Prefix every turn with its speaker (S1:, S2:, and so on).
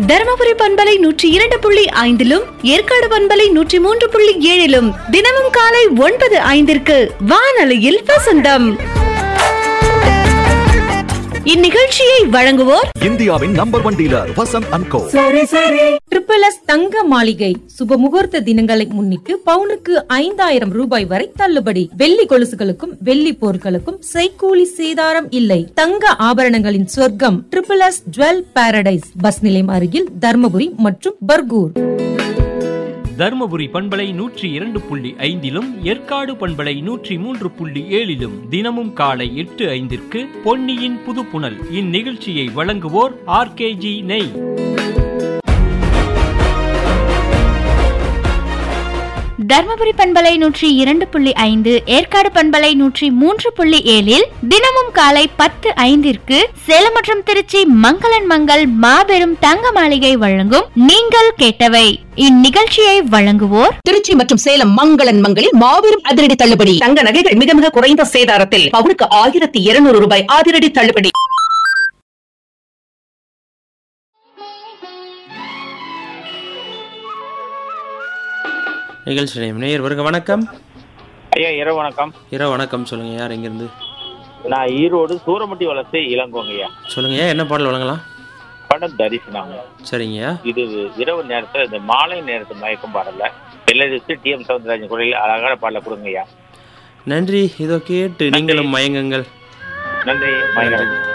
S1: தருமபுரி பண்பலை நூற்றி இரண்டு புள்ளி ஐந்திலும் ஏற்காடு பண்பலை நூற்றி மூன்று புள்ளி ஏழிலும் தினமும் காலை ஒன்பது ஐந்திற்கு வானொலியில் வசந்தம் இந்நிகழ்ச்சியை வழங்குவோர்
S2: இந்தியாவின் number one dealer Vasanth and co
S3: triple S Thanga Maligai சுப முகூர்த்த தினங்களை முன்னிட்டு பவுனுக்கு ஐந்தாயிரம் ரூபாய் வரை தள்ளுபடி வெள்ளி கொலுசுகளுக்கும் வெள்ளி பொருட்களுக்கும் செய்கூலி சேதாரம் இல்லை தங்க ஆபரணங்களின் சொர்க்கம் triple S jewel paradise bus நிலையம் அருகில் தர்மபுரி மற்றும் பர்கூர்
S4: தருமபுரி பண்பலை நூற்றி இரண்டு புள்ளி ஐந்திலும் ஏற்காடு பண்பலை நூற்றி மூன்று புள்ளி ஏழிலும் தினமும் காலை எட்டு ஐந்திற்கு பொன்னியின் புதுப்புணல் இந்நிகழ்ச்சியை வழங்குவோர் ஆர்கேஜி நெய்
S5: தர்மபுரி பண்பலை நூற்றி இரண்டு புள்ளி ஐந்து ஏற்காடு பண்பலை நூற்றி மூன்று புள்ளி ஏழில் தினமும் காலை பத்து ஐந்திற்கு சேலம் மற்றும் திருச்சி மங்களன் மங்கள் மாபெரும் தங்க மாளிகை வழங்கும் நீங்கள் கேட்டவை இந்நிகழ்ச்சியை வழங்குவோர்
S6: திருச்சி மற்றும் சேலம் மங்களன் மங்களில் மாபெரும் அதிரடி தள்ளுபடி தங்க நகைகள் மிக மிக குறைந்த சேதாரத்தில் பவுனுக்கு ஆயிரத்தி இருநூறு ரூபாய் அதிரடி தள்ளுபடி
S7: நிகழ்ச்சி நேயம் நேயர் வருக வணக்கம்
S8: ஐயா இரவு வணக்கம்
S7: இரவு வணக்கம் சொல்லுங்க யார் எங்கிருந்து
S8: நான் ஈரோடு சூரமட்டி வளர்ச்சி இளங்கோங்க ஐயா
S7: சொல்லுங்க ஐயா என்ன பாடல் வழங்கலாம்
S8: படம் தரிசனம்
S7: சரிங்கய்யா
S8: இது இரவு நேரத்துல இந்த மாலை நேரத்து மயக்கம் பாடல எழுதிச்சு டி எம் சவுந்தரராஜன் குரலில் அழகான பாடல கொடுங்க ஐயா
S7: நன்றி இதோ கேட்டு நீங்களும் மயங்குங்கள்
S8: நன்றி மயக்கம்